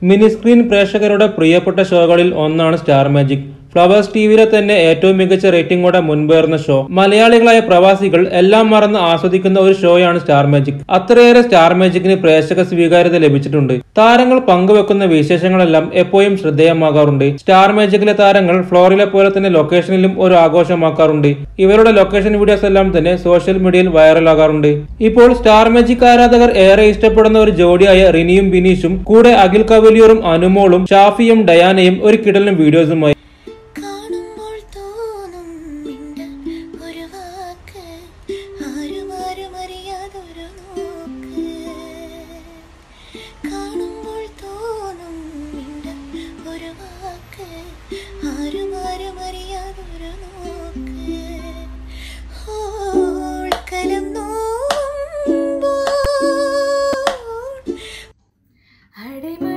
mini screen പ്രേക്ഷകരുടെ പ്രിയപ്പെട്ട ഷോകളിൽ ഒന്നാണ് സ്റ്റാർ മാജിക് ഫ്ലവേഴ്സ് ടിവിയിലെ തന്നെ ഏറ്റവും മികച്ച റേറ്റിംഗോടെ മുൻപേറുന്ന ഷോ മലയാളികളായ പ്രവാസികൾ എല്ലാം മറന്ന് ആസ്വദിക്കുന്ന ഒരു ഷോയാണ് സ്റ്റാർ മാജിക് അത്രയേറെ സ്റ്റാർ മാജിക്കിന് പ്രേക്ഷക സ്വീകാര്യത ലഭിച്ചിട്ടുണ്ട് താരങ്ങൾ പങ്കുവെക്കുന്ന വിശേഷങ്ങളെല്ലാം എപ്പോഴും ശ്രദ്ധേയമാകാറുണ്ട് സ്റ്റാർ മാജിക്കിലെ താരങ്ങൾ ഫ്ലോറിലെ പോലെ തന്നെ ലൊക്കേഷനിലും ഒരു ആഘോഷമാക്കാറുണ്ട് ഇവരുടെ ലൊക്കേഷൻ വീഡിയോസ് എല്ലാം തന്നെ സോഷ്യൽ മീഡിയയിൽ വൈറലാകാറുണ്ട് ഇപ്പോൾ സ്റ്റാർ മാജിക് ആരാധകർ ഏറെ ഇഷ്ടപ്പെടുന്ന ഒരു ജോഡിയായ റിനിയും ബിനീഷും കൂടെ അഖിൽ കവലിയൂറും അനുമോളും ഷാഫിയും ഡയാനയും ഒരു കിടലും വീഡിയോസുമായി കാണുമ്പോൾ തോന്നും മിണ്ടാൻ ഒരു വാക്ക് ആരും ആരും അറിയാതൊരു നോക്ക് കാണുമ്പോൾ തോന്നും മിണ്ടാൻ ഒരു വാക്ക് ആരും ആരും അറിയാതൊരു നോക്ക് ഓൾക്കലം നോവുമ്പോൾ അടിമ